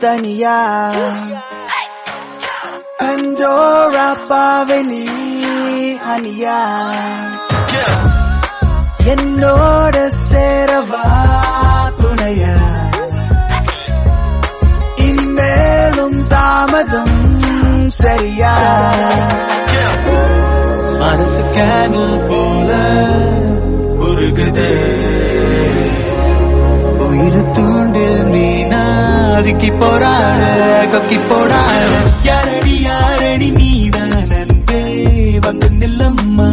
தனியா பண்டோரா பாவனி அனியா என்னோட சேரவா துணையா இனிமேலும் தாமதம் சரியா மனசு கேனல் போல உருகுதே உயிர் தூண்டில் மீனா சிக்கி போராட கொக்கி போடாட யாரடி யாரடி நீதான் அன்பே வந்து நில்லம்மா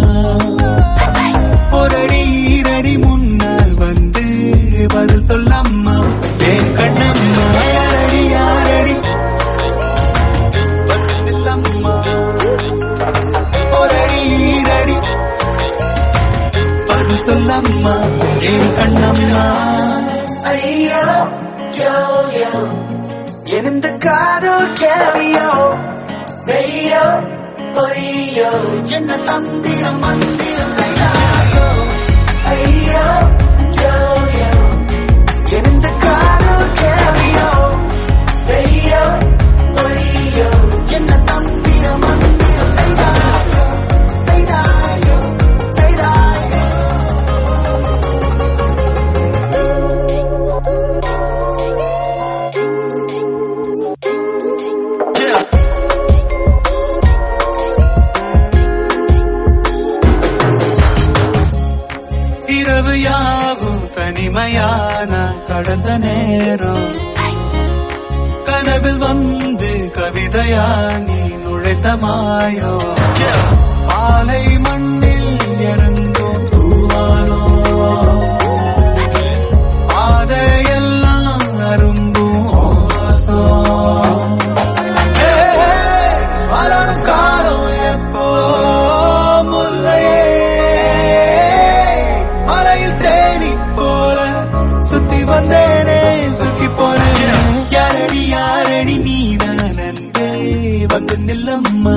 ஒரு ஈரடி முன்னால் வந்து பதில் சொல்லம்மா என் கண்ணம்மா யாரடி யாரடி வந்து நில்லம்மா ஒரு ஈரடி பதில் சொல்லம்மா என் கண்ணம்மா ஐயோ யோ யோ எந்த காதல் கேவியோ மெய்யோ பொய்யோ என்ன தந்திரம் மந்திரம் செய்தாயோ ஐயோ யோ யோ எந்த காதல் கேவியோ மெய்யோ பொய்யோ என்ன தந்திரம் மந்திரம் செய்தாயோ செய்தாயோ செய்தாயோ இரவு யாவும் தனிமையான கடந்த நேரம் கனவில் வந்து கவிதையா நீ நுழைத்த மாயோ பாலை மண்ணில் இறங்கும் தூவானோ பாதையெல்லாம் அரும்பும் வாசம். ஏ, வளரும் காலம் எப்போ முல்லையே மலையில் தேனி போல சுத்தி வந்தேனே சுக்கி போனேன் யாரடி யாரடி நீதான் அன்பே வந்து நில்லம்மா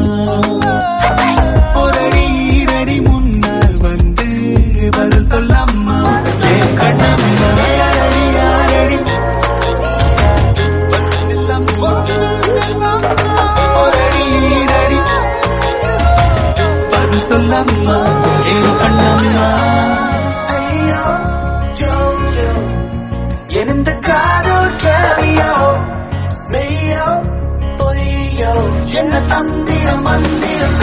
ஒரு ஈரடி முன்னால் வந்து பதில் சொல்லம்மா என் கண்ணம்மா யாரடி யாரடி வந்து நில்லம்மா ஒரு ஈரடி பதில் சொல்லம்மா என் கண்ணம்மா ஐயோ யோ யோ எந்த காதல் கேவியோ மெய்யோ பொய்யோ என்ன தந்திரம் மந்திரம்